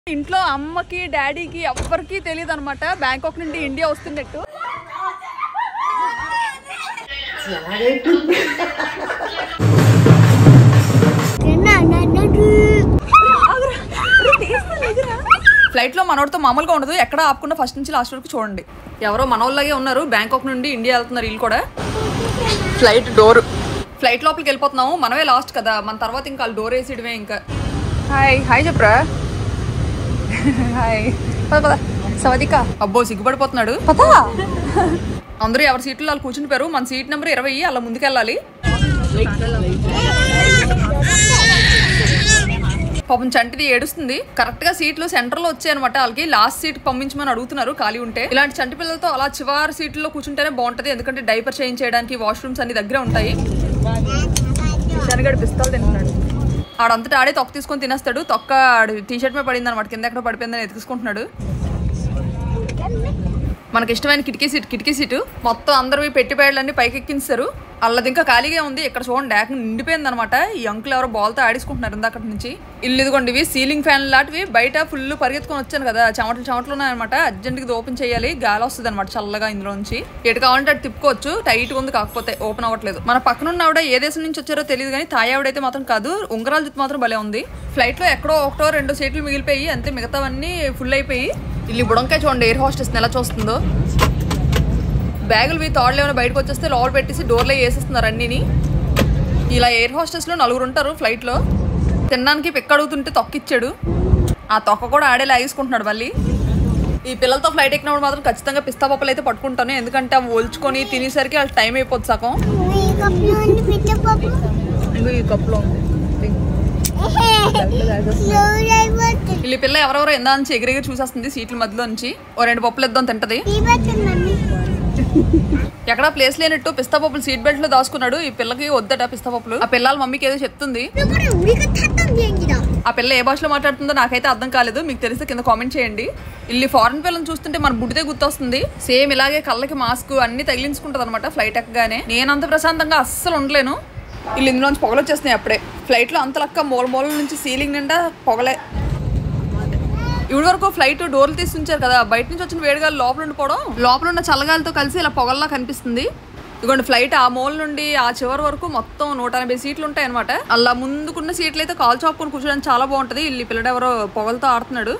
ఇంట్లో అమ్మకి డాడీకి ఎవ్వరికి తెలియదు అనమాట బ్యాంకాక్ నుండి ఇండియా వస్తున్నట్టు ఫ్లైట్ లో మనోడితో మామూలుగా ఉండదు ఎక్కడ ఆపుకున్న ఫస్ట్ నుంచి లాస్ట్ వరకు చూడండి ఎవరో మనోళ్ళలాగే ఉన్నారు బ్యాంకాక్ నుండి ఇండియా వెళ్తున్నారు వీళ్ళు కూడా ఫ్లైట్ డోర్ ఫ్లైట్ లోపలికి వెళ్ళిపోతున్నాము మనమే లాస్ట్ కదా మన తర్వాత ఇంకా వాళ్ళు డోర్ వేసేయడమే ఇంకా హాయ్ హాయ్ చెప్పరా హాయ్ పద పద సవదిక అబ్బో సిగ్గుపడిపోతున్నాడు పదా అందరూ ఎవరి సీట్లో వాళ్ళు కూర్చుని పోయారు మన సీట్ నెంబర్ ఇరవై అలా ముందుకెళ్ళాలి పాపం చంటిది ఏడుస్తుంది కరెక్ట్ గా సీట్లు సెంటర్ లో వచ్చాయి అనమాట వాళ్ళకి లాస్ట్ సీట్ పంపించమని అడుగుతున్నారు ఖాళీ ఉంటే ఇలాంటి చంటి పిల్లలతో అలా చివరి సీట్లో కూర్చుంటేనే బాగుంటది ఎందుకంటే డైపర్ చేంజ్ చేయడానికి వాష్రూమ్స్ అన్ని దగ్గర ఉంటాయి శనగడు పిస్తాలు తింటున్నాడు ఆడంతటా ఆడే తొక్క తీసుకొని తినేస్తాడు తొక్క టీ షర్ట్ మీద పడింది అనమాట కింద ఎక్కడ పడిపోయిందని ఎత్తుకుంటున్నాడు మనకి ఇష్టమైన కిటికీ సీట్ కిటికీ సీటు మొత్తం అందరూ పెట్టి పేడలన్నీ పైకి ఎక్కించారు అల్లది ఇంకా ఖాళీగా ఉంది ఇక్కడ చూడండి ఏకంగా నిండిపోయింది అనమాట ఈ అంకుల్ ఎవరో బాల్తో ఆడేసుకుంటున్నారు ఇందాక నుంచి ఇల్లు ఇదిగోండి ఇవి సీలింగ్ ఫ్యాన్ లాంటివి బయట ఫుల్ పరిగెత్తుకొని వచ్చాను కదా చెమటలు చెమటలు ఉన్నాయన్నమాట అర్జెంట్గా ఇది ఓపెన్ చేయాలి గాలి వస్తుంది అనమాట చల్లగా ఇందులో నుంచి ఎటు కావాలంటే అటు తిప్పుకోవచ్చు టైట్ ఉంది కాకపోతే ఓపెన్ అవ్వట్లేదు మన పక్కన ఉన్న ఆవిడ ఏ దేశం నుంచి వచ్చారో తెలియదు కానీ తాయి ఆవిడైతే మాత్రం కాదు ఉంగరాల జుట్టు మాత్రం భలే ఉంది ఫ్లైట్ లో ఎక్కడో ఒకటో రెండు సీట్లు మిగిలిపోయి అంతే మిగతావన్నీ ఫుల్ అయిపోయి ఇల్లు బుడంకాయ చూడండి ఎయిర్ హోస్టెస్ ఎలా చూస్తుందో బ్యాగులు మీ తాళ్ళు ఏమైనా బయటకు వచ్చేస్తే లోపల పెట్టేసి డోర్లో వేసేస్తున్నారు అన్నీని ఇలా ఎయిర్ హోస్టెస్లో నలుగురు ఉంటారు ఫ్లైట్లో తినడానికి పిక్ అడుగుతుంటే తొక్కిచ్చాడు ఆ తొక్క కూడా ఆడే లాగేసుకుంటున్నాడు మళ్ళీ ఈ పిల్లలతో ఫ్లైట్ ఎక్కినప్పుడు మాత్రం ఖచ్చితంగా పిస్తా పప్పులు అయితే పట్టుకుంటాను ఎందుకంటే అవి ఒల్చుకొని తినేసరికి వాళ్ళ టైం అయిపోతుంది సగం ఇంకో ఈ కప్పులో ఉంది వీళ్ళ పిల్ల ఎవరెవరో ఎందా నుంచి ఎగిరెగిరి చూసేస్తుంది సీట్ల మధ్యలో నుంచి ఓ రెండు పప్పులు ఇద్దాం తింటది ఎక్కడ ప్లేస్ లేనట్టు పిస్తా పప్పులు సీట్ బెల్ట్ లో దాచుకున్నాడు ఈ పిల్లకి వద్దట పిస్తా పప్పులు ఆ పిల్లల మమ్మీకి ఏదో చెప్తుంది 우리가 탔던 비행기다. ఆ పిల్ల ఏ భాషలో మాట్లాడుతుందో నాకైతే అర్థం కాలేదు మీకు తెలిస్తే కింద కామెంట్ చేయండి ఇల్లి ఫారెన్ పిల్లలు చూస్తుంటే మన బుడ్డితే గుర్తొస్తుంది సేమ్ ఇలాగే కళ్ళకి మాస్క్ అన్ని తగిలించుకుంటది అనమాట ఫ్లైట్ ఎక్కగానే నేను అంత ప్రశాంతంగా అస్సలు ఉండలేను వీళ్ళు ఇందులోంచి పొగలు వచ్చేస్తున్నాయి అప్పుడే ఫ్లైట్ లో అంత లక్క మూల మూల నుంచి సీలింగ్ నిండా పొగలే ఇప్పటి వరకు ఫ్లైట్ డోర్లు తీసి ఉంచారు కదా బయట నుంచి వచ్చిన వేడిగాలి లోపల ఉండిపోవడం లోపల ఉన్న చల్లగాలితో కలిసి ఇలా పొగల్లా కనిపిస్తుంది ఇదిగోండి ఫ్లైట్ ఆ మూల నుండి ఆ చివరి వరకు మొత్తం నూట ఎనభై సీట్లు ఉంటాయి అనమాట అలా ముందుకున్న సీట్లు అయితే కాల్ చాపుకొని కూర్చోడానికి చాలా బాగుంటది ఇల్లు పిల్లడు ఎవరో పొగలతో ఆడుతున్నాడు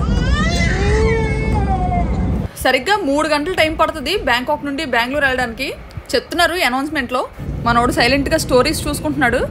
సరిగ్గా మూడు గంటలు టైం పడుతుంది బ్యాంకాక్ నుండి బెంగళూరు వెళ్ళడానికి చెప్తున్నారు అనౌన్స్మెంట్ లో మనోడు సైలెంట్ గా స్టోరీస్ చూసుకుంటున్నాడు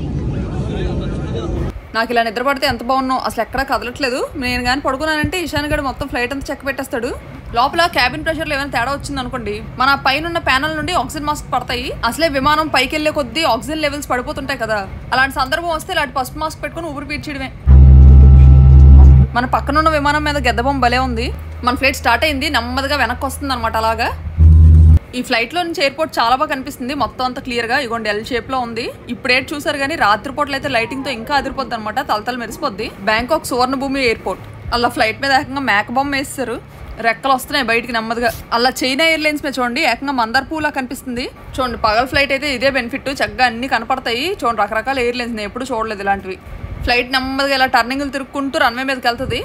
నాకు ఇలా నిద్ర పడితే ఎంత బాగున్నావు అసలు ఎక్కడా కదలట్లేదు నేను కానీ పడుకున్నానంటే ఇషాన్ గడు మొత్తం ఫ్లైట్ అంతా చెక్ పెట్టేస్తాడు లోపల క్యాబిన్ ప్రెషర్ లో ఏమైనా తేడా వచ్చింది అనుకోండి మన పైన ఉన్న ప్యానల్ నుండి ఆక్సిజన్ మాస్క్ పడతాయి అసలే విమానం పైకి వెళ్లే కొద్దీ ఆక్సిజన్ లెవెల్స్ పడిపోతుంటాయి కదా అలాంటి సందర్భం వస్తే ఇలాంటి పసుపు మాస్క్ పెట్టుకుని ఊపిరి పీల్చడమే మన పక్కన ఉన్న విమానం మీద గెద్దబొమ్మ భలే ఉంది మన ఫ్లైట్ స్టార్ట్ అయింది నెమ్మదిగా వెనక్కి వస్తుంది అనమాట అలాగా ఈ ఫ్లైట్ లో నుంచి ఎయిర్పోర్ట్ చాలా బాగా కనిపిస్తుంది మొత్తం అంతా క్లియర్ గా ఇగోండి ఎల్ షేప్ లో ఉంది ఇప్పుడే చూసారు కానీ రాత్రిపూటలు అయితే లైటింగ్ తో ఇంకా అదిరిపోద్ది అనమాట తలతల మెరిసిపోద్ది బ్యాంకాక్ సువర్ణ భూమి ఎయిర్పోర్ట్ అలా ఫ్లైట్ మీద ఏకంగా మేక బొమ్మ వేస్తారు రెక్కలు వస్తున్నాయి బయటికి నెమ్మదిగా అలా చైనా ఎయిర్లైన్స్ మీద చూడండి ఏకంగా మందర్ పూలా కనిపిస్తుంది చూడండి పగల ఫ్లైట్ అయితే ఇదే బెనిఫిట్ చక్కగా అన్ని కనపడతాయి చూడండి రకరకాల ఎయిర్లైన్స్ నేను ఎప్పుడు చూడలేదు ఇలాంటివి ఫ్లైట్ నెమ్మదిగా ఇలా టర్నింగ్లు తిరుక్కుంటూ రన్వే మీదకి వెళ్తుంది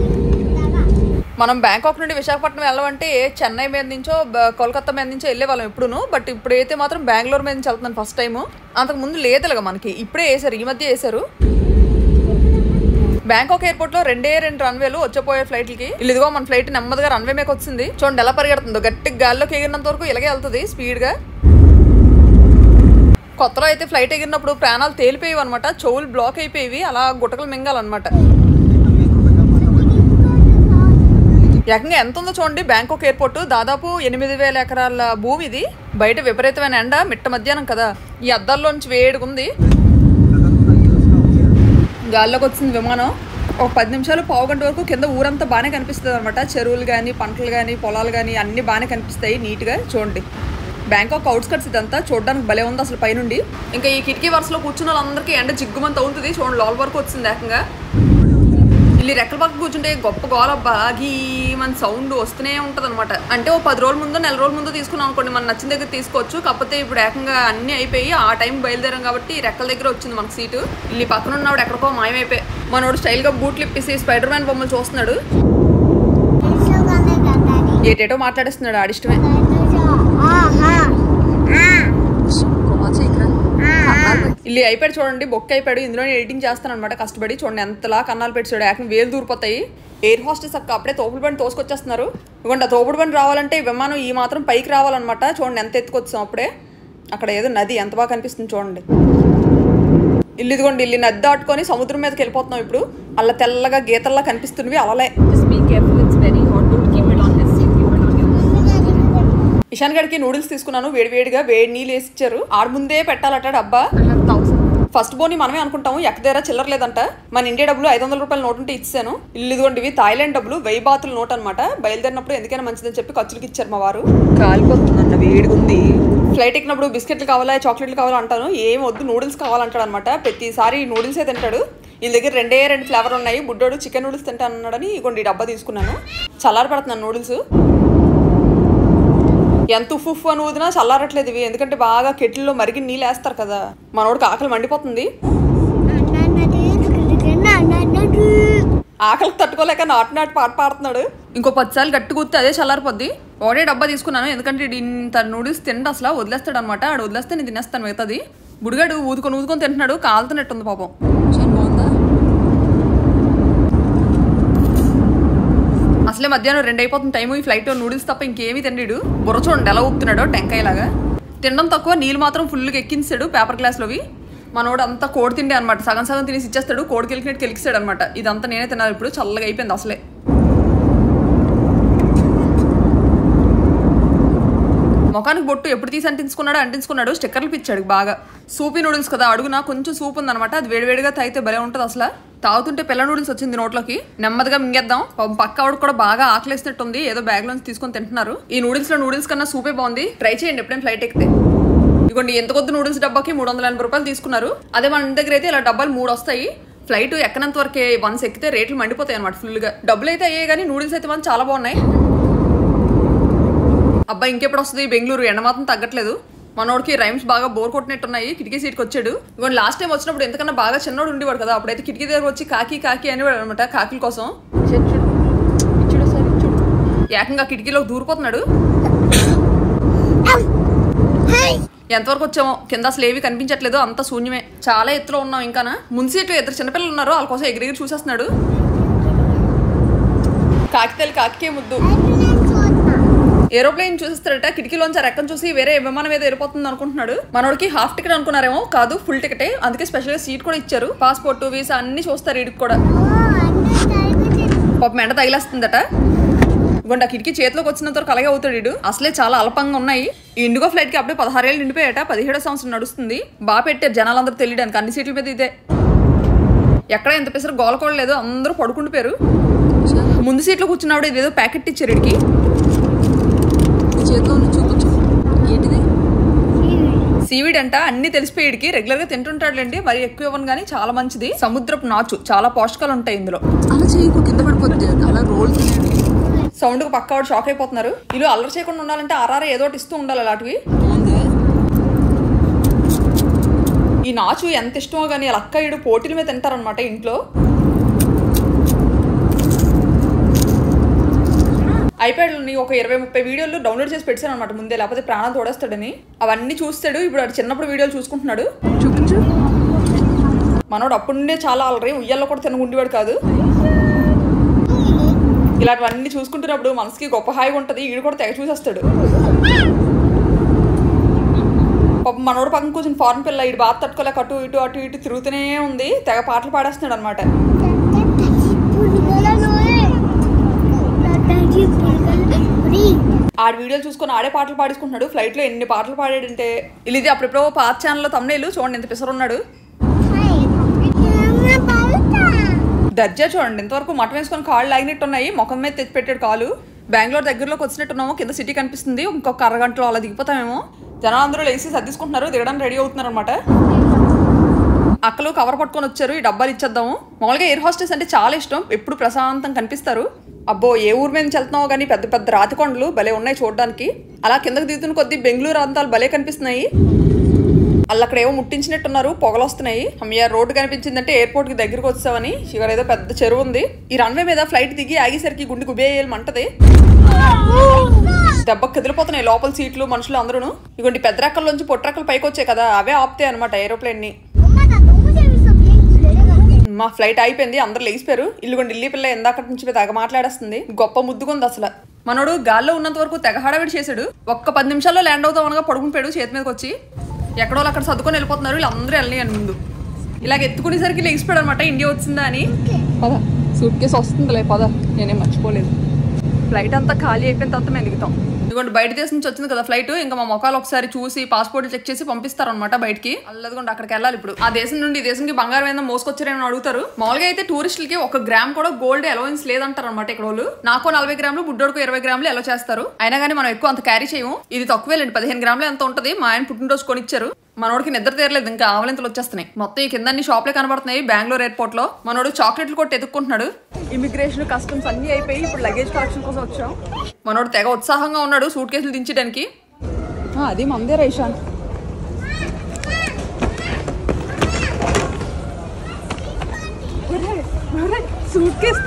మనం బ్యాంకాక్ నుండి విశాఖపట్నం వెళ్ళాలంటే చెన్నై మీద నుంచో బ- కోల్కతా మీద నుంచో వెళ్ళే వాళ్ళం ఎప్పుడును బట్ ఇప్పుడైతే మాత్రం బెంగళూరు మీద నుంచి వెళ్తున్నాను ఫస్ట్ టైం అంతకు ముందు లేదులగా మనకి ఇప్పుడే వేసారు ఈ మధ్య వేసారు బ్యాంకాక్ ఎయిర్పోర్ట్ లో రెండే రెండు రన్వేలు వచ్చేపోయే ఫ్లైట్లకి వీళ్ళు ఇదిగో మన ఫ్లైట్ నెమ్మదిగా రన్వే మీద వచ్చింది చూడండి ఎలా పరిగెడుతుందో గట్టిగా గాల్లోకి ఎగిరినంత వరకు ఇలాగే వెళ్తుంది స్పీడ్ గా కొత్తలో అయితే ఫ్లైట్ ఎగిరినప్పుడు ప్రాణాలు తేలిపోయేవి అనమాట చెవులు బ్లాక్ అయిపోయేవి అలా గుటకలు మింగాలన్నమాట ఏకంగా ఎంత ఉందో చూడండి బ్యాంకాక్ ఎయిర్పోర్ట్ దాదాపు ఎనిమిది వేల ఎకరాల భూమి ఇది బయట విపరీతమైన ఎండ మిట్ట మధ్యాహ్నం కదా ఈ అద్దాల్లోంచి వేడిగా ఉంది గాల్లోకి వచ్చింది విమానం ఒక పది నిమిషాలు పావు గంట వరకు కింద ఊరంతా బాగానే కనిపిస్తుంది అనమాట చెరువులు కానీ పంటలు కానీ పొలాలు కానీ అన్ని బాగానే కనిపిస్తాయి నీట్గా చూడండి బ్యాంకాక్ అవుట్స్కట్స్ ఇదంతా చూడడానికి భలే ఉంది అసలు పైనుండి ఇంకా ఈ కిటికీ వరుసలో కూర్చున్న వాళ్ళందరికీ ఎండ జిగ్గుమంత అవుతుంది చూడండి లోల్ వరకు వచ్చింది ఏకంగా ఇల్లు రెక్కల పక్క కూర్చుంటే గొప్ప గోలబ్బా గీ మన సౌండ్ వస్తూనే ఉంటుంది అనమాట అంటే ఓ పది రోజుల ముందు నెల రోజుల ముందు తీసుకున్నాం అనుకోండి మన నచ్చిన దగ్గర తీసుకోవచ్చు కాకపోతే ఇప్పుడు ఏకంగా అన్నీ అయిపోయి ఆ టైం బయలుదేరాం కాబట్టి రెక్కల దగ్గర వచ్చింది మనకు సీటు ఇల్లు పక్కన ఉన్నవాడు ఎక్కడికో మాయమైపోయి మనోడు స్టైల్గా బూట్లు ఇప్పేసి స్పైడర్ మ్యాన్ బొమ్మలు చూస్తున్నాడు తెలుసుగానే కదండి ఏటేటో మాట్లాడేస్తున్నాడు ఆడిష్టమే ఆహా ఇల్లు అయిపోయాడు చూడండి బొక్క అయిపోయాడు ఇందులోనే ఎడిటింగ్ చేస్తాను అనమాట కష్టపడి చూడండి ఎంతలా కన్నాలు పెట్టి చూడు ఏకంగా వేలు దూరిపోతాయి ఎయిర్ హోస్టెస్ అక్క అప్పుడే తోపుడు బండి తోసుకొచ్చేస్తున్నారు ఇవ్వండి ఆ తోపుడు బండి రావాలంటే ఈ విమానం ఈ మాత్రం పైకి రావాలన్నమాట చూడండి ఎంత ఎత్తుకొచ్చాం అప్పుడే అక్కడ ఏదో నది ఎంత బాగా కనిపిస్తుంది చూడండి ఇల్లు ఇదిగోండి ఇల్లు నది దాటుకొని సముద్రం మీదకి వెళ్ళిపోతున్నాం ఇప్పుడు అలా తెల్లగా గీతల్లా కనిపిస్తున్నవి అలలే Just be careful, it's very hot. Don't keep it on this. Keep it on your Ishan గడికి నూడిల్స్ తీసుకున్నాను వేడివేడిగా వేడి నీళ్ళు వేసి ఇచ్చారు ఆడ ముందే పెట్టాలట డబ్బా I have thousand. ఫస్ట్ బోని మనమే అనుకుంటాము ఎక్కదేరా చిల్లర లేదంట మన ఇండియా డబ్బులు ఐదు వందల రూపాయల నోట్ ఉంటే ఇచ్చాను ఇల్లు ఇదిగోండి ఇవి థాయిలాండ్ డబ్బులు వెయ్యి బాతుల నోట్ అనమాట బయలుదేరినప్పుడు ఎందుకైనా మంచిదని చెప్పి ఖర్చులకి ఇచ్చారు మా వారు కాలిపోతుందన్న వేడిగా ఉంది ఫ్లైట్ ఎక్కినప్పుడు బిస్కెట్లు కావాలా చాక్లెట్లు కావాలా అంటాను ఏం వద్దు నూడిల్స్ కావాలంటాడు అనమాట ప్రతిసారి నూడిల్సే తింటాడు వీళ్ళ దగ్గర రెండే రెండు ఫ్లేవర్ ఉన్నాయి బుడ్డోడు చికెన్ నూడిల్స్ తింటాను అన్నాడని ఇగోండి ఈ డబ్బా తీసుకున్నాను చల్లారి పెడుతున్నాను నూడిల్స్ ఎంత ఉఫ్ ఉఫ్ అని ఊదినా చల్లారట్లేదు ఇవి ఎందుకంటే బాగా కెట్లలో మరిగి నీళ్ళు వేస్తారు కదా మనోడికి ఆకలి మండిపోతుంది ఆకలికి తట్టుకోలేక నాటు నాటు పాట పాడుతున్నాడు ఇంకో పదిసార్లు గట్టి కూర్తే అదే చల్లారిపోద్ది ఒకటే డబ్బా తీసుకున్నాను ఎందుకంటే ఈడు ఇంత నూడిల్స్ తిండి అసలు వదిలేస్తాడు అనమాట ఆడు వదిలేస్తే నేను తినేస్తాను మిగతాది బుడిగాడు ఊదుకొని ఊదుకొని తింటున్నాడు కాలుతున్నట్టుంది పాపం అసలే మధ్యాహ్నం రెండు అయిపోతుంది టైము ఈ ఫ్లైట్ నూడిల్స్ తప్ప ఇంకేమీ తిండిడు బుర్ర చూడండి ఎలా ఊపుతున్నాడో టెంకాయలాగా తినడం తక్కువ నీళ్ళు మాత్రం ఫుల్గా ఎక్కించాడు పేపర్ గ్లాస్లోవి మనోడు అంతా కోడి తిండి అనమాట సగం సగం తినేసి ఇచ్చేస్తాడు కోడికి వెళ్ళినట్టు కెలికిస్తాడు అనమాట ఇదంతా నేనే తినాలి ఇప్పుడు చల్లగా అయిపోయింది అసలే ముఖానికి బొట్టు ఎప్పుడు తీసి అంటించుకున్నాడో అంటించుకున్నాడు స్టిక్కర్లు పిచ్చాడు బాగా సూపీ నూడిల్స్ కదా అడుగున కొంచెం సూప్ ఉందన్నమాట అది వేడివేడిగా తాగితే భలే ఉంటుంది అసలు తాగుతుంటే పిల్ల నూడిల్స్ వచ్చింది నోట్లోకి నెమ్మదిగా మింగేద్దాం పాపం పక్క ఆవిడ కూడా బాగా ఆకలేసినట్టుంది ఏదో బ్యాగ్ లోంచి తీసుకొని తింటున్నారు ఈ నూడిల్స్ లో నూడిల్స్ కన్నా సూపే బాగుంది ట్రై చేయండి ఎప్పుడైనా ఫ్లైట్ ఎక్కితే ఇదిగోండి ఎంత కొద్ది నూడిల్స్ డబ్బాకి మూడు వందల ఎనభై రూపాయలు తీసుకున్నారు అదే మన ఇంటి దగ్గర అయితే ఇలా డబ్బాలు మూడు వస్తాయి ఫ్లైట్ ఎక్కనంత వరకే వన్స్ ఎక్కితే రేట్లు మండిపోతాయి అనమాట ఫుల్గా డబ్బులు అయితే అయ్యాయి కానీ నూడిల్స్ అయితే మనం చాలా బాగున్నాయి అబ్బా ఇంకెప్పుడు వస్తుంది బెంగళూరు ఎండ మాత్రం తగ్గట్లేదు మనోడికి రైమ్స్ బాగా బోర్ కొట్టినట్టున్నాయి కిటికీ సీట్కి వచ్చాడు ఇవ్వండి లాస్ట్ టైం వచ్చినప్పుడు ఎంతకన్నా బాగా చిన్నోడు ఉండేవాడు కదా అప్పుడైతే కిటికీ దగ్గర వచ్చి కాకి కాకి అనేవాడు అనమాట కాకిల కోసం చూడు చూడు సార్ చూడు ఏకంగా కిటికీలోకి దూరిపోతున్నాడు ఎంతవరకు వచ్చామో కింద అసలు ఏవి కనిపించట్లేదు అంత శూన్యమే చాలా ఎత్తులో ఉన్నాం ఇంకానా ముందు సీట్లు ఇద్దరు చిన్నపిల్లలు ఉన్నారు వాళ్ళ కోసం ఎగిరెగిరి చూసేస్తున్నాడు కాకితేలు కాకికే ముద్దు ఏరోప్లేన్ చూసేస్తాడట కిటికీలోంచి ఆ రెక్కను చూసి వేరే విమానం మీద వెళ్ళిపోతుంది అనుకుంటున్నాడు మనోడికి హాఫ్ టికెట్ అనుకున్నారేమో కాదు ఫుల్ టికెటే అందుకే స్పెషల్ గా సీట్ కూడా ఇచ్చారు పాస్పోర్ట్ వీసా అన్ని చూస్తారు వీడికి కూడా పాపం ఎండ తగిలేస్తుందట ఇవ్వండి ఆ కిటికీ చేతిలోకి వచ్చినంత వరకు అలాగే అవుతాడు వీడు అసలే చాలా అల్పంగా ఉన్నాయి ఈ ఇండిగో ఫ్లైట్ కి అప్పుడే పదహారేళ్ళు నిండిపోయాట పదిహేడో సంవత్సరం నడుస్తుంది బాగా పెట్టారు జనాలందరూ తెలియడానికి అన్ని సీట్ల మీద ఇదే ఎక్కడ ఎంత పెసరు గోలకోడలేదు అందరూ పడుకుండిపోయారు ముందు సీట్లో కూర్చున్నప్పుడు ఇదేదో ప్యాకెట్ ఇచ్చారు వీడికి నీ చేతిలో ఉన్న చూపించు ఏంటిది సీవీడ్ అంట అన్ని తెలిసిపోయేడికి రెగ్యులర్ గా తింటుంటాడులేండి మరి ఎక్కువ ఇవ్వను కానీ చాలా మంచిది సముద్రపు నాచు చాలా పోషకాలు ఉంటాయి ఇందులో అలా చేయకు కింద పడిపోద్ది అలా రోల్ సౌండ్ కు పక్క వాడు షాక్ అయిపోతున్నారు వీళ్ళు అల్లరి చేయకుండా ఉండాలంటే ఆర్ఆర్ ఏదో ఒకటి ఇస్తూ ఉండాలి అలాంటివి బాగుంది ఈ నాచు ఎంత ఇష్టమో కానీ వాళ్ళ అక్క ఈడు పోటీల మీద తింటారనమాట ఇంట్లో ఐప్యాడ్లోని ఒక ఇరవై ముప్పై వీడియోలు డౌన్లోడ్ చేసి పెట్టాను అనమాట ముందే లేకపోతే ప్రాణాలు తోడేస్తాడని అవన్నీ చూస్తాడు ఇప్పుడు వాడు చిన్నప్పుడు వీడియోలు చూసుకుంటున్నాడు చూపించు మనోడు అప్పటి నుండే చాలా అలరి ఉయ్యాల్లో కూడా తినగుండేవాడు కాదు ఇలాంటివన్నీ చూసుకుంటున్నప్పుడు మనసుకి గొప్ప హాయిగా ఉంటుంది ఈడు కూడా తెగ చూసేస్తాడు పాపం మనోడు పక్కన కూర్చొని ఫారెన్ పిల్ల ఇటు బాగా తట్టుకోలేక అటు ఇటు అటు ఇటు తిరుగుతూనే ఉంది తెగ పాటలు పాడేస్తున్నాడు అనమాట ఆడ వీడియోలు చూసుకొని ఆడే పాటలు పాడేసుకుంటున్నాడు ఫ్లైట్లో ఎన్ని పాటలు పాడాడంటే ఇలా ఇది అప్పుడెప్పుడో పాత ఛానల్లో తమ్నేలు చూడండి ఎంత పిసరున్నాడు దర్జా చూడండి ఇంతవరకు మటం వేసుకొని కాళ్ళు లాగినట్టు ఉన్నాయి ముఖం మీద తెచ్చి పెట్టాడు కాలు బెంగళూరు దగ్గరలోకి వచ్చినట్టున్నాము కింద సిటీ కనిపిస్తుంది ఇంకొక అరగంటలో అలా దిగిపోతామేమో జనాలు అందరూ లేచి సర్దిసుకుంటున్నారు దిగడానికి రెడీ అవుతున్నారు అనమాట అక్కలు కవర్ పట్టుకొని వచ్చారు ఈ డబ్బాలు ఇచ్చేద్దాము మామూలుగా ఎయిర్ హాస్టెస్ అంటే చాలా ఇష్టం ఎప్పుడు ప్రశాంతం కనిపిస్తారు అబ్బో ఏ ఊరు మీద నుంచి వెళ్తున్నావు కానీ పెద్ద పెద్ద రాతి కొండలు భలే ఉన్నాయి చూడడానికి అలా కిందకి దిగుతున్న కొద్దీ బెంగళూరు అంతాలు భలే కనిపిస్తున్నాయి వాళ్ళు అక్కడ ఏవో ముట్టించినట్టున్నారు పొగలు వస్తున్నాయి అమ్మయ్య రోడ్డు కనిపించిందంటే ఎయిర్పోర్ట్ కి దగ్గరికి వచ్చామని ఇక్కడ ఏదో పెద్ద చెరువు ఉంది ఈ రన్వే మీద ఫ్లైట్ దిగి ఆగేసరికి గుండె గుబేయాలి మంటది దెబ్బ కదిలిపోతున్నాయి లోపల సీట్లు మనుషులు అందరూ ఇగోండి పెద్ద రెక్కల్లోంచి పొట్రెక్కలు పైకి వచ్చాయి కదా అవే ఆపుతాయి అనమాట ఏరోప్లేన్ ని 엄마가 너무 재밌어 비행기 내려가는 మా ఫ్లైట్ అయిపోయింది అందరు లేచిపోయారు ఇల్లుగొండి ఇల్లి పిల్ల ఎందాక నుంచి తెగ మాట్లాడేస్తుంది గొప్ప ముద్దుగుంది అసలు మనోడు గాల్లో ఉన్నంత వరకు తెగ హడావిడి చేశాడు ఒక్క పది నిమిషాల్లో ల్యాండ్ అవుతాం అనగా పడుకుని పోయాడు చేతి మీదకి వచ్చి ఎక్కడో అక్కడ సర్దుకొని వెళ్ళిపోతున్నారు వీళ్ళందరూ వెళ్ళని అని ముందు ఇలాగ ఎత్తుకునేసరికి లేచిపోయాడు అనమాట ఇండియా వచ్చిందా అని పద సూట్ కేసు వస్తుందిలే పద నేనేం మర్చిపోలేదు ఫ్లైట్ అంతా ఖాళీ అయిపోయిన తర్వాత మేము దిగుతాం ఇదిగోండి బయట దేశం నుంచి వచ్చింది కదా ఫ్లైట్ ఇంకా మా మొఖాలు ఒకసారి చూసి పాస్పోర్ట్ చెక్ చేసి పంపిస్తారు అనమాట బయటికి అల్లదిగోండి అక్కడికి వెళ్ళాలి ఇప్పుడు ఆ దేశం నుండి ఈ దేశంకి బంగారం ఏదో మోసుకొచ్చారేమని అడుగుతారు మామూలుగా అయితే టూరిస్టులకి ఒక గ్రామ్ కూడా గోల్డ్ అలవెన్స్ లేదంటారు అనమాట ఇక్కడ వాళ్ళు నాకు నలభై గ్రాములు బుడ్డోడుకు ఇరవై గ్రాములు ఎలా చేస్తారు అయినా కానీ మనం ఎక్కువ అంత క్యారీ చేయము ఇది తక్కువేలండి పదిహేను గ్రాములు ఎంత ఉంటుంది మా ఆయన పుట్టినరోజు కొనిచ్చారు మనోడికి నిద్ర తీరలేదు ఇంకా ఆవలింతలు వచ్చేస్తున్నాయి మొత్తం ఈ కింద షాప్లే కనబడుతున్నాయి బెంగళూరు ఎయిర్పోర్ట్ లో మనోడు చాక్లెట్లు కొట్టి ఎత్తుక్కుంటున్నాడు ఇమిగ్రేషన్ కస్టమ్స్ అన్ని అయిపోయి ఇప్పుడు లగేజ్ కలెక్షన్ కోసం వచ్చాం మనోడు తెగ ఉత్సాహంగా ఉన్నాడు సూట్ కేసులు దించడానికి ఆ, అది మందే రైషాన్ సూట్ కేసు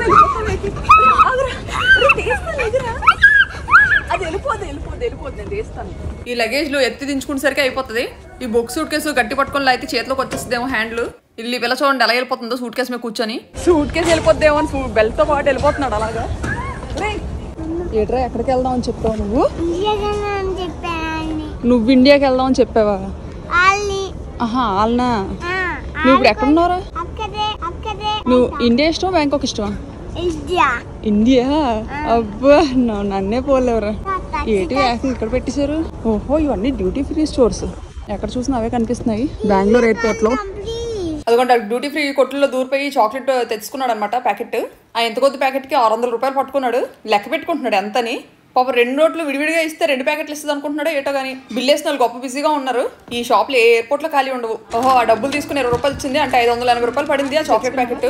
అది వెళ్ళిపోదు వెళ్ళిపోదు వెళ్ళిపోదు నేను తీస్తాను ఈ లగేజ్ లో ఎత్తి దించుకునేసరికి అయిపోతుంది ఈ బుక్ సూట్ కేసు గట్టి పట్టుకొని అయితే చేతిలోకి వచ్చేస్తుందేమో హ్యాండ్లు ఇల్లు పిల్ల చూడండి ఎలా వెళ్ళిపోతుందో సూట్ కేసు మీద కూర్చొని సూట్ కేసు వెళ్ళిపోద్దేమో అని బెల్ట్ తో పాటు వెళ్ళిపోతున్నాడు అలాగా రేయ్, ఏట్రా ఎక్కడికి వెళ్దాం అని చెప్పావు నువ్వు ఇండియాగా అని చెప్పాను నువ్వు ఇండియాకి వెళ్దాం అని చెప్పావా వాళ్ళని ఆహా వాళ్ళనా ఆ, నువ్వు ఇప్పుడు ఎక్కడున్నారా అక్కడే అక్కడే నువ్వు ఇండియా ఇష్టం బ్యాంకాక్ ఇష్టమా ఇండియా ఇండియా అబ్బా నువ్వు నన్నే పోలేవురా ఏంటి ఏకంగా ఇక్కడ పెట్టేశారు ఓహో ఇవన్నీ డ్యూటీ ఫ్రీ స్టోర్స్ ఎక్కడ చూసినా అవే కనిపిస్తున్నాయి బెంగళూరు ఎయిర్పోర్ట్ లో కంప్లీట్ అదిగోండి డ్యూటీ ఫ్రీ కొట్టుల్లో దూరిపోయి చాక్లెట్ తెచ్చుకున్నాడు అనమాట ప్యాకెట్ ఆ ఎంత కొద్ది ప్యాకెట్ కి ఆరు వందల రూపాయలు పట్టుకున్నాడు లెక్క పెట్టుకుంటున్నాడు ఎంతని పాప రెండు నోట్లు విడివిడిగా ఇస్తే రెండు ప్యాకెట్లు ఇస్తుంది అనుకుంటున్నాడు ఏటో కానీ బిల్ వేసిన వాళ్ళు గొప్ప బిజీగా ఉన్నారు ఈ షాప్లో ఏ ఎయిర్పోర్ట్ లో ఖాళీ ఉండవు ఓహో ఆ డబ్బులు తీసుకుని ఇరవై రూపాయలు ఇచ్చింది అంటే ఐదు వందల ఎనభై రూపాయలు పడింది ఆ చాక్లెట్ ప్యాకెట్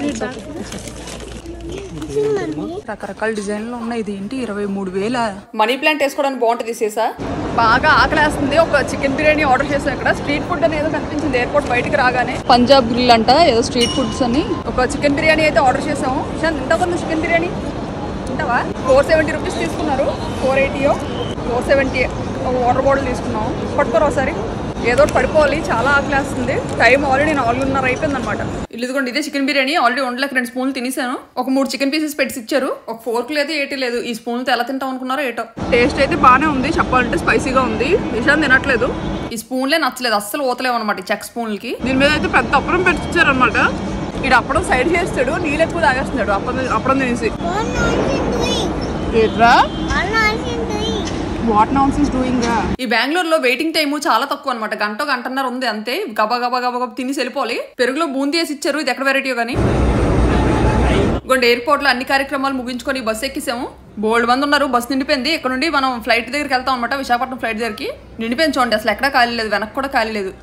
రకరకాల డిజైన్లు ఉన్నాయి ఇది ఏంటి ఇరవై మూడు వేల మనీ ప్లాంట్ వేసుకోవడానికి బాగుంటుంది సీసా బాగా ఆకలేస్తుంది ఒక చికెన్ బిర్యానీ ఆర్డర్ చేసాం ఇక్కడ స్ట్రీట్ ఫుడ్ అని ఏదో కనిపించింది ఎయిర్పోర్ట్ బయటికి రాగానే పంజాబ్ గ్రిల్ అంట ఏదో స్ట్రీట్ ఫుడ్స్ అని ఒక చికెన్ బిర్యానీ అయితే ఆర్డర్ చేసాము శాంత్ తింటా కొంత చికెన్ బిర్యానీ తింటావా ఫోర్ సెవెంటీ రూపీస్ తీసుకున్నారు ఫోర్ ఎయిటీయో ఫోర్ సెవెంటీ ఒక వాటర్ బాటిల్ తీసుకున్నాము పట్టుకోరు ఒకసారి ఏదో ఒకటి పడిపోవాలి చాలా ఆకలేస్తుంది టైం ఆల్రెడీ నాలుగున్నర అయిపోయింది అనమాట ఇదిగోండి ఇదే చికెన్ బిర్యానీ ఆల్రెడీ వండలేక రెండు స్పూన్లు తినేసాను ఒక మూడు చికెన్ పీసెస్ పెట్టి ఇచ్చారు ఒక ఫోర్క్ లేదు ఏటీ లేదు ఈ స్పూన్తో ఎలా తింటాం అనుకున్నారో ఏటో టేస్ట్ అయితే బాగానే ఉంది చెప్పాలంటే స్పైసీగా ఉంది విషయం తినట్లేదు ఈ స్పూన్లే నచ్చలేదు అస్సలు ఓతలేవు అనమాట ఈ చెక్ స్పూన్లకి దీని మీద అయితే పెద్ద అప్పడం పెట్టించారు అనమాట ఇడు అప్పడం సైడ్ చేస్తాడు నీళ్ళు ఎక్కువ తాగేస్తున్నాడు అప్పడం అప్పడం తినేసి What nonsense doing? ఏట్రా What nonsense doing? What nonsense is doing ఈ బెంగళూరులో వెయిటింగ్ టైం చాలా తక్కువ అనమాట గంట గంటన్నర ఉంది అంతే గబా గబా గబా గబా తినేసి వెళ్ళిపోవాలి పెరుగులో బూందీ వేసి ఇచ్చారు ఇది ఎక్కడ వెరైటీ కానీ ఇంకోటి ఎయిర్పోర్ట్ లో అన్ని కార్యక్రమాలు ముగించుకొని బస్సు ఎక్కిసాము బోల్డ్ మంది ఉన్నారు బస్సు నిండిపోయింది ఇక్కడ నుండి మనం ఫ్లైట్ దగ్గరికి వెళ్తాం అనమాట విశాఖపట్నం ఫ్లైట్ దగ్గరికి నిండిపోయింది చూడండి అసలు ఎక్కడా ఖాళీ లేదు వెనక్కి కూడా ఖాళీ లేదు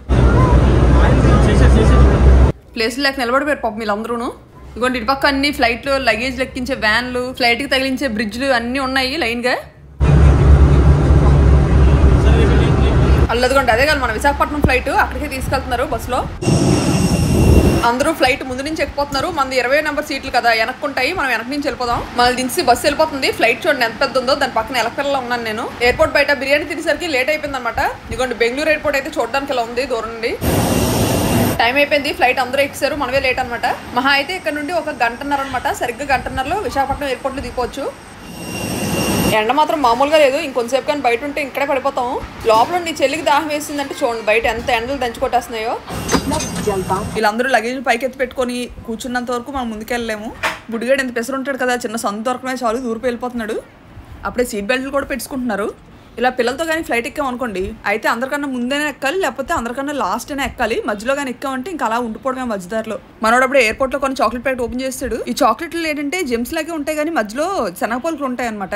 ప్లేస్ లేక నిలబడిపోయారు పాపం వీళ్ళందరూ ఇదిగోండి ఇటు పక్క అన్ని ఫ్లైట్లు లగేజ్ లెక్కించే వ్యాన్లు ఫ్లైట్ కి తగిలించే బ్రిడ్జ్లు అన్ని ఉన్నాయి లైన్ గా అల్లదిగోండి అదే కాదు మన విశాఖపట్నం ఫ్లైట్ అక్కడికే తీసుకెళ్తున్నారు బస్సులో అందరూ ఫ్లైట్ ముందు నుంచి ఎక్కిపోతున్నారు మనది ఇరవై నెంబర్ సీట్లు కదా వెనక్కుంటాయి మనం వెనక నుంచి వెళ్ళిపోదాం మనల్ని దించి బస్సు వెళ్ళిపోతుంది ఫ్లైట్ చూడండి ఎంత పెద్ద ఉందో దాని పక్కన ఎలకల్లో ఉన్నాను నేను ఎయిర్పోర్ట్ బయట బిర్యానీ తినేసరికి లేట్ అయిపోయింది అనమాట ఇదిగోండి బెంగళూరు ఎయిర్పోర్ట్ అయితే చూడడానికి ఇలా ఉంది దూరం నుండి టైం అయిపోయింది ఫ్లైట్ అందరూ ఎక్కారు మనమే లేట్ అనమాట మహా అయితే ఇక్కడ నుండి ఒక గంటన్నర అనమాట సరిగ్గా గంటన్నరలో విశాఖపట్నం ఎయిర్పోర్ట్లో దిగిపోవచ్చు ఎండ మాత్రం మామూలుగా లేదు ఇంకొంతసేపు కానీ బయట ఉంటే ఇక్కడే పడిపోతాం లోపల నీ చెల్లికి దాహం వేసిందంటే చూడండి బయట ఎంత ఎండలు దంచుకొట్టేస్తున్నాయో వీళ్ళందరూ లగేజ్ పైకి ఎత్తి పెట్టుకొని కూర్చున్నంత వరకు మనం ముందుకెళ్ళలేము బుడిగాడు ఎంత పెసరు ఉంటాడు కదా చిన్న సందు దొరకమే చాలు దూరపు వెళ్ళిపోతున్నాడు అప్పుడే సీట్ బెల్ట్లు కూడా పెట్టుకుంటున్నారు ఇలా పిల్లలతో కానీ ఫ్లైట్ ఎక్కాం అనుకోండి అయితే అందరికన్నా ముందేనే ఎక్కాలి లేకపోతే అందరికన్నా లాస్ట్ అయినా ఎక్కాలి మధ్యలో కానీ ఎక్కామంటే ఇంకా అలా ఉండిపోవడమే మధ్యదారిలో మనోడు అప్పుడు ఎయిర్పోర్ట్ లో కొన్ని చాక్లెట్ ప్యాకెట్ ఓపెన్ చేస్తాడు ఈ చాక్లెట్లు ఏంటంటే జెమ్స్ లాగే ఉంటాయి కానీ మధ్యలో శనగపలుకులు ఉంటాయి అనమాట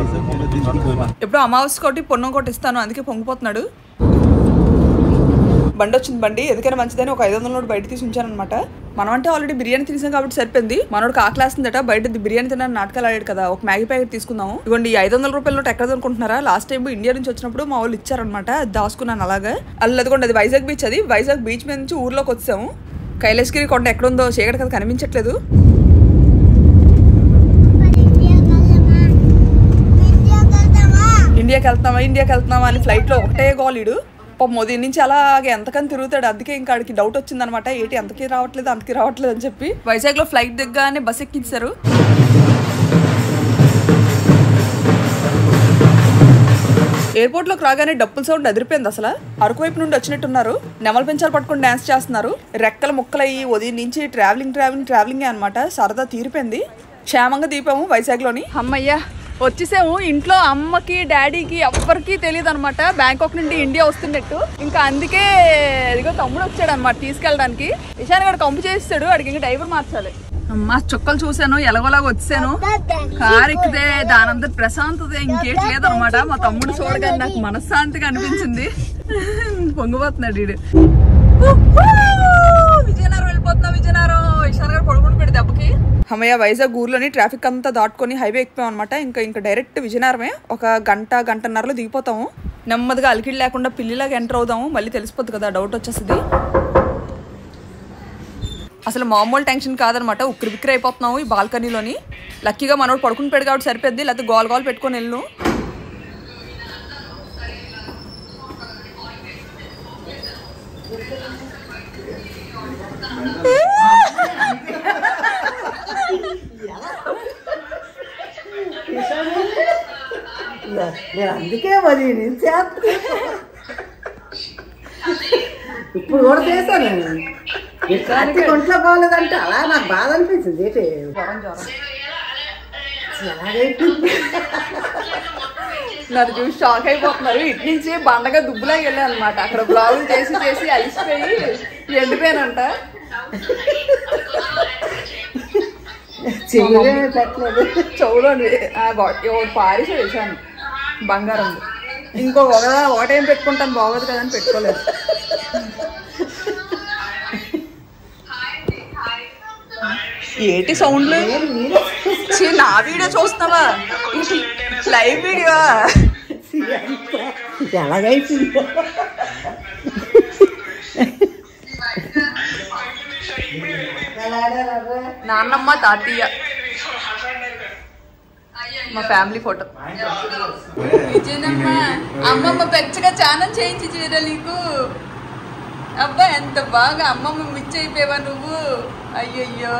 ఎప్పుడు అమావాస్య ఒకటి పొన్నం ఒకటి ఇస్తాను అందుకే పొంగిపోతున్నాడు బండి వచ్చింది బండి ఎందుకైనా మంచిదని ఒక ఐదు వందల నోటు బయట తీసి ఉంచానమాట మనం అంటే ఆల్రెడీ బిర్యానీ తినేసాం కాబట్టి సరిపోయింది మనోడికి ఆకలేస్తుందట బయట బిర్యానీ తినని నాటకాలు ఆడాడు కదా ఒక మ్యాగీ ప్యాకెట్ తీసుకుందాము ఇవ్వండి ఈ ఐదు వందల రూపాయల నోట్ ఎక్కడ అనుకుంటున్నారా లాస్ట్ టైం ఇండియా నుంచి వచ్చినప్పుడు మా వాళ్ళు ఇచ్చారనమాట అది దాచుకున్నాను అలాగా అల్లదిగోండి అది వైజాగ్ బీచ్ అది వైజాగ్ బీచ్ మీద నుంచి ఊర్లోకి వచ్చాము కైలాసగిరి కొండ ఎక్కడుందో చీకటి కదా కనిపించట్లేదు ఇండియాకి వెళ్తున్నామా ఇండియాకి వెళ్తున్నామా అని ఫ్లైట్లో ఒకటే గోలీడు పాపం ఉదయం నుంచి అలాగే ఎంతకని తిరుగుతాడు అందుకే ఇంకా ఆడికి డౌట్ వచ్చిందనమాట ఏంటి అంతకి రావట్లేదు అంతకి రావట్లేదు అని చెప్పి వైజాగ్లో ఫ్లైట్ దిగ్గానే బస్ ఎక్కించారు ఎయిర్పోర్ట్ లోకి రాగానే డప్పుల సౌండ్ అదిరిపోయింది అసలు అరకు వైపు నుండి వచ్చినట్టున్నారు నెమల పెంచాలు పట్టుకొని డాన్స్ చేస్తున్నారు రెక్కల ముక్కలయ్యి ఉదయం నుంచి ట్రావెలింగ్ ట్రావెలింగ్ ట్రావెలింగ్ అనమాట సరదా తీరిపోయింది క్షేమంగా దీపాము వైజాగ్ లోని అమ్మయ్యా వచ్చేసాము ఇంట్లో అమ్మకి డాడీకి ఎవ్వరికి తెలియదు అనమాట బ్యాంకాక్ నుండి ఇండియా వస్తున్నట్టు ఇంకా అందుకే ఇదిగో తమ్ముడు వచ్చాడు అనమాట తీసుకెళ్ళడానికి ఇషాన్ గడు కంపు చేస్తాడు అడిగి ఇంకా డ్రైవర్ మార్చాలి అమ్మా చుక్కలు చూశాను ఎలాగోలాగా వచ్చాను కారు ఎక్కితే దానంతా ప్రశాంతత ఇంకేటి లేదనమాట మా తమ్ముడు చూడగానే నాకు మనశ్శాంతిగా అనిపించింది పొంగిపోతున్నాడు వీడు విజయనగరం వెళ్ళిపోతున్నా విజయనగరం ఇషాన్ గారు పడుకుని పెడి దెబ్బకి అమ్మయ్య వైజాగ్ ఊర్లోని ట్రాఫిక్ అంతా దాటుకొని హైవే ఎక్కిపోయాం అనమాట ఇంకా ఇంకా డైరెక్ట్ విజయనగరమే ఒక గంట గంటన్నరలో దిగిపోతాము నెమ్మదిగా అలికిడి లేకుండా పిల్లిలాగా ఎంటర్ అవుదాము మళ్ళీ తెలిసిపోద్ది కదా డౌట్ వచ్చేస్తుంది అసలు మామూలు టెన్షన్ కాదనమాట ఉక్కిరి బిక్కిరి అయిపోతున్నాము ఈ బాల్కనీలోని లక్కీగా మనోడు పడుకుని పెడు కాబట్టి సరిపోద్ది లేకపోతే గోల్ గోల్ పెట్టుకొని వెళ్ళు నేను అందుకే మరి నేను చేస్తా ఇప్పుడు కూడా చేశాను నేను ఈ కార్తీక్ ఒంట్లో బాగోలేదంటే అలా నాకు బాధ అనిపించింది ఏంటి ఎలాగైపోయింది నన్ను చూసి షాక్ అయిపోతున్నారు ఇటు నుంచి బండగా దుబ్బులాగా వెళ్ళాను అనమాట అక్కడ బ్లాగులు చేసి చేసి అలిసిపోయి ఎండిపోయానంట చెయ్యలే పెట్టలేదు చెవులోని ఒకటి పారేసి వేసాను బంగారం ఇంకో ఒక ఒకటేం పెట్టుకుంటాను బాగోదు కదా అని పెట్టుకోలేదు ఏంటి సౌండ్లు ఛీ, నా వీడియో చూస్తున్నావా లైవ్ వీడియో ఎలాగైపోయింది నాన్నమ్మ తాతయ్య మా ఫ్యామిలీ ఫోటో విజయనమ్మ అమ్మమ్మ పెచ్చగా ఛానల్ చేయించి చీర నీకు అబ్బా ఎంత బాగా అమ్మమ్మ మిచ్చి అయిపోయావా నువ్వు అయ్యయ్యో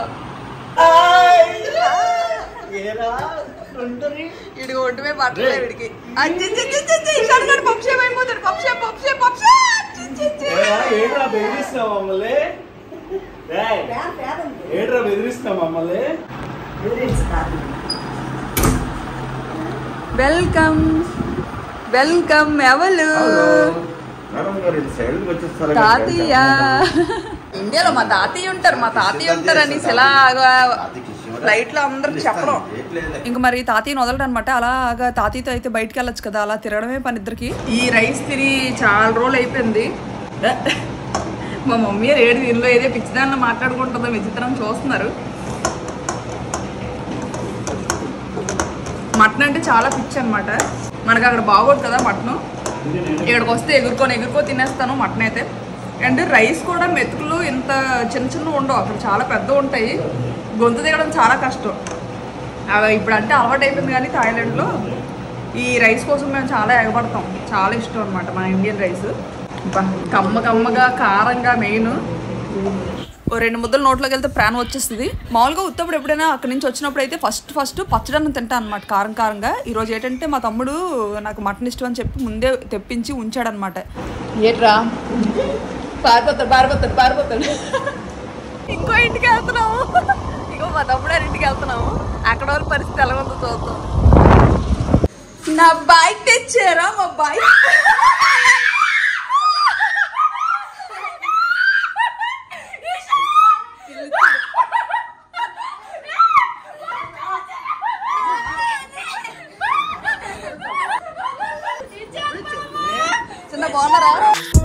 ఇడికి ఒడ్డుమే పట్టలే వీడికి ఇషాడు పక్షం అయిపోతాడు పక్షం పక్షం పక్షం ఏడ్రా బెదిరిస్తున్నావు మమ్మల్ని ఏయ్, ఏడ్రా బెదిరిస్తున్నావు మమ్మల్ని వెల్కమ్ వెల్కమ్ ఎవరు మేడం గారు ఇటు సైడ్కి వచ్చేస్తారా తాతయ్య ఇండియాలో మా తాతయ్య ఉంటారు మా తాతయ్య ఉంటారు అనేసి ఇలాగా ఫ్లైట్ లో అందరికి చెప్పడం ఇంక మరి తాతయ్యని వదలడం అనమాట అలాగా తాతయ్యతో అయితే బయటికి వెళ్ళొచ్చు కదా అలా తిరగడమే పని ఇద్దరికి ఈ రైస్ తిని చాలా రోజులు అయిపోయింది మా మమ్మీ ఏడు దీనిలో ఏదో పిచ్చిదాన్ని మాట్లాడుకుంటుందో విచిత్రం చూస్తున్నారు మటన్ అంటే చాలా పిచ్చి అనమాట మనకు అక్కడ బాగోదు కదా మటన్ ఇక్కడికి వస్తే ఎగురుకొని ఎగురుకో తినేస్తాను మటన్ అయితే అండ్ రైస్ కూడా మెతుకులు ఇంత చిన్న చిన్న ఉండవు అక్కడ చాలా పెద్ద ఉంటాయి గొంతు దిగడం చాలా కష్టం అవి ఇప్పుడు అంటే అలవాటు అయిపోయింది కానీ థాయిలాండ్లో ఈ రైస్ కోసం మేము చాలా ఎగబడతాం చాలా ఇష్టం అనమాట మన ఇండియన్ రైస్ కమ్మ కమ్మగా కారంగా మెయిన్ ఓ రెండు ముద్దలు నోట్లోకి వెళ్తే ప్రాణం వచ్చేస్తుంది మామూలుగా ఉత్తప్పుడు ఎప్పుడైనా అక్కడి నుంచి వచ్చినప్పుడు అయితే ఫస్ట్ ఫస్ట్ పచ్చడన్నం తింటాను అనమాట కారం కారంగా ఈరోజు ఏంటంటే మా తమ్ముడు నాకు మటన్ ఇష్టం అని చెప్పి ముందే తెప్పించి ఉంచాడనమాట ఏట్రా పారిపోతాడు పారిపోతాడు పారిపోతాడు ఇంకో ఇంటికి వెళ్తున్నాము ఇంకో మా తమ్ముడు గారి ఇంటికి వెళ్తున్నాము అక్కడ వాళ్ళ పరిస్థితి ఎలా ఉందో చూద్దాం నా బైక్ తెచ్చారా మా బైక్ చిన్న బాగున్నారా